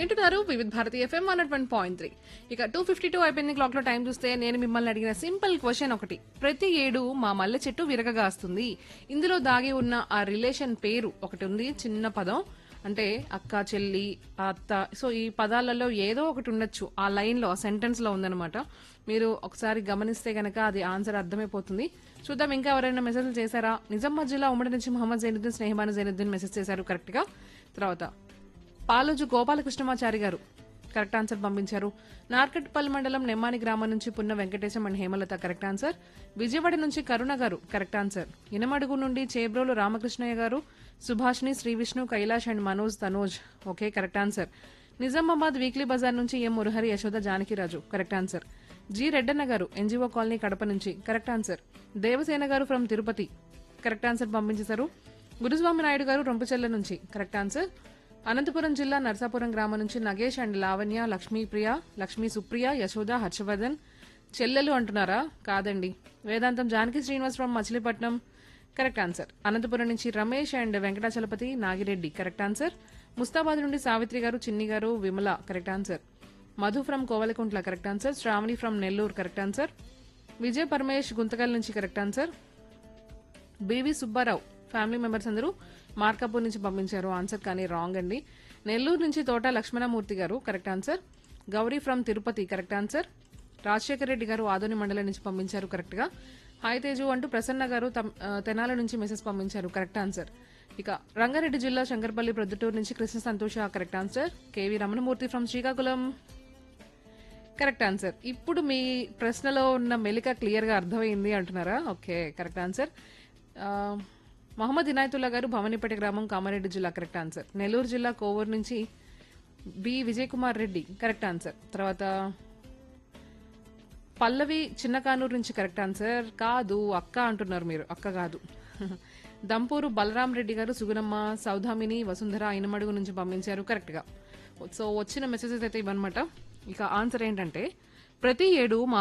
వింటున్నారు Vividh Bharati FM one one point three ఇక two fifty two అయిపోయింది క్లాక్ లో టైం చూస్తే నేను మిమ్మల్ని అడిగిన సింపుల్ క్వశ్చన్ ఒకటి ప్రతి ఏడు మా మల్లె చెట్టు విరగగాస్తుంది ఇందులో దాగి ఉన్న ఆ రిలేషన్ పేరు ఒకటి ఉంది చిన్న పదం అంటే అక్క చెల్లి అత్త సో ఈ పదాలలో ఏదో ఒకటి ఉండొచ్చు ఆ లైన్ లో ఆ సెంటెన్స్ లో ఉందన్నమాట మీరు ఒకసారి గమనిస్తే గనక అది ఆన్సర్ అర్థమైపోతుంది చూద్దాం ఇంకా ఎవరైనా మెసేజ్లు చేశారా నిజామాబాద్ జిల్లా ఉమ్మడి నుంచి మహమ్మద్ జైనుద్దీన్ స్నేహమాన జైనుద్దీన్ మెసేజ్ చేశారు కరెక్ట్ గా తర్వాత పాలోజు గోపాలకృష్ణమాచారి గారు కరెక్ట్ ఆన్సర్ పంపించారు నార్కట్పల్లి మండలం నెమ్మాని గ్రామం నుంచి Punna Venkatesham and Hemalatha correct answer Vijayawada నుంచి కరుణ గారు కరెక్ట్ ఆన్సర్ ఇనమడుగు నుండి Chebrolu Ramakrishnaiah garu Subhashini Shri Vishnu Kailash and Manoj Tanoj okay correct answer Nizamabad weekly బజార్ నుంచి M Murahari Yashoda Janakiraju correct answer G Reddanna garu NGO colony Kadapa నుంచి కరెక్ట్ ఆన్సర్ దేవసేన గారు ఫ్రమ్ తిరుపతి కరెక్ట్ ఆన్సర్ పంపించేశారు గురుస్వామి నాయుడు గారు రొంపచెల్ల నుంచి కరెక్ట్ ఆన్సర్ అనంతపురం జిల్లా నర్సాపురం గ్రామం నుంచి నగేష్ అండ్ లావణ్య లక్ష్మీప్రియ లక్ష్మీ సుప్రియ యశోద హర్షవర్ధన్ చెల్లెలు అంటున్నారా కాదండి Vedantam Janaki Srinivas from Machilipatnam correct answer Anantapur నుంచి Ramesh and Venkatachalapathi Nagireddy correct answer Mustabad నుండి Savitri garu Chinni garu Vimala correct answer Madhu from Kovelakuntla correct answer Shravani from Nellore correct answer Vijay Paramesh Guntakal నుంచి correct answer BV Subbarao family members అందరూ మార్కాపూర్ నుంచి పంపించారు ఆన్సర్ కానీ రాంగ్ అండి నెల్లూరు నుంచి Thota Lakshmanamurthy garu correct answer Gauri from Tirupati correct answer Rajasekhara Reddy garu Adoni మండలం నుంచి పంపించారు కరెక్ట్ గా హాయ్ తేజు అంటూ ప్రసన్న గారు తమ్- ఆ, తెనాల నుంచి మెసేజ్ పంపించారు కరెక్ట్ ఆన్సర్ ఇక రంగారెడ్డి జిల్లా శంకర్పల్లి ప్రొద్దుటూరు నుంచి Krishna Santosha correct answer KV Ramanamurthy from Srikakulam correct answer ఇప్పుడు మీ ప్రశ్నలో ఉన్న మెలిక క్లియర్ గా అర్థమైంది అంటున్నారా ఓకే కరెక్ట్ ఆన్సర్ ఆ, మహమ్మద్ ఇనాయతుల్లా గారు భవనిపేట గ్రామం కామారెడ్డి జిల్లా కరెక్ట్ ఆన్సర్ నెల్లూరు జిల్లా కోవూరు నుంచి B Vijay Kumar Reddy correct answer తర్వాత పల్లవి చిన్నకానూరు నుంచి కరెక్ట్ ఆన్సర్ కాదు అక్క అంటున్నారు మీరు అక్క కాదు దంపూరు బలరాం రెడ్డి గారు సుగుణమ్మ సౌధామిని వసుంధర ఇనమడుగు నుంచి పంపించారు కరెక్ట్ గా సో వచ్చిన మెసేజెస్ అయితే ఇవన్నమాట ఇక ఆన్సర్ ఏంటంటే ప్రతి ఏడు మా